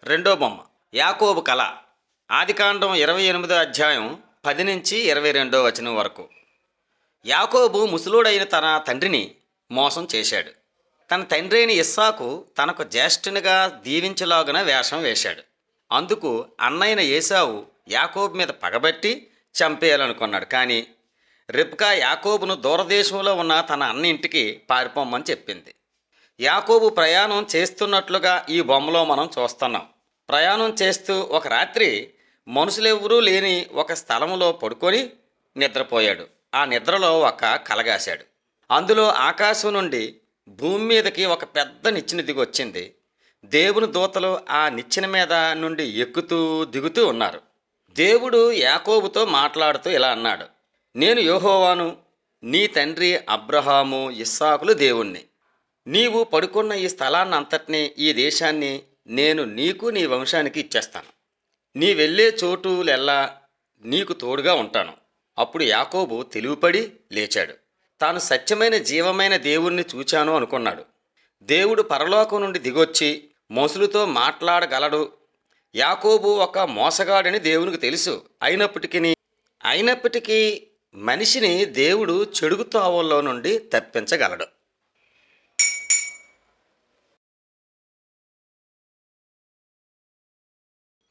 రెండో బొమ్మ యాకోబు కళ ఆదికాండం ఇరవై ఎనిమిదో అధ్యాయం పది నుంచి ఇరవై రెండో వచనం వరకు యాకోబు ముసలుడైన తన తండ్రిని మోసం చేశాడు తన తండ్రి అయిన ఇస్సాకు తనకు జ్యేష్ఠునిగా దీవించలాగున వేషం వేశాడు అందుకు అన్నయ్యన ఏసావు యాకోబు మీద పగబట్టి చంపేయాలనుకున్నాడు కానీ రిబ్కా యాకోబును దూరదేశంలో ఉన్న తన అన్న ఇంటికి పారిపోమ్మని చెప్పింది యాకోబు ప్రయాణం చేస్తున్నట్లుగా ఈ బొమ్మలో మనం చూస్తున్నాం ప్రయాణం చేస్తూ ఒక రాత్రి మనుషులెవ్వరూ లేని ఒక స్థలంలో పడుకొని నిద్రపోయాడు ఆ నిద్రలో ఒక కలగాశాడు అందులో ఆకాశం నుండి భూమి మీదకి ఒక పెద్ద నిచ్చెన దిగి వచ్చింది దేవుని దూతలు ఆ నిచ్చెన మీద నుండి ఎక్కుతూ దిగుతూ ఉన్నారు దేవుడు యాకోబుతో మాట్లాడుతూ ఇలా అన్నాడు నేను యోహోవాను నీ తండ్రి అబ్రహాము ఇస్సాకులు దేవుణ్ణి నీవు పడుకున్న ఈ స్థలాన్ని అంతటినీ ఈ దేశాన్ని నేను నీకు నీ వంశానికి ఇచ్చేస్తాను నీ వెళ్ళే చోటులెల్లా నీకు తోడుగా ఉంటాను అప్పుడు యాకోబు తెలివిపడి లేచాడు తాను సత్యమైన జీవమైన దేవుణ్ణి చూచాను అనుకున్నాడు దేవుడు పరలోకం నుండి దిగొచ్చి మోసులతో మాట్లాడగలడు యాకోబు ఒక మోసగాడని దేవునికి తెలుసు అయినప్పటికీ అయినప్పటికీ మనిషిని దేవుడు చెడుగు తావుల్లో నుండి తప్పించగలడు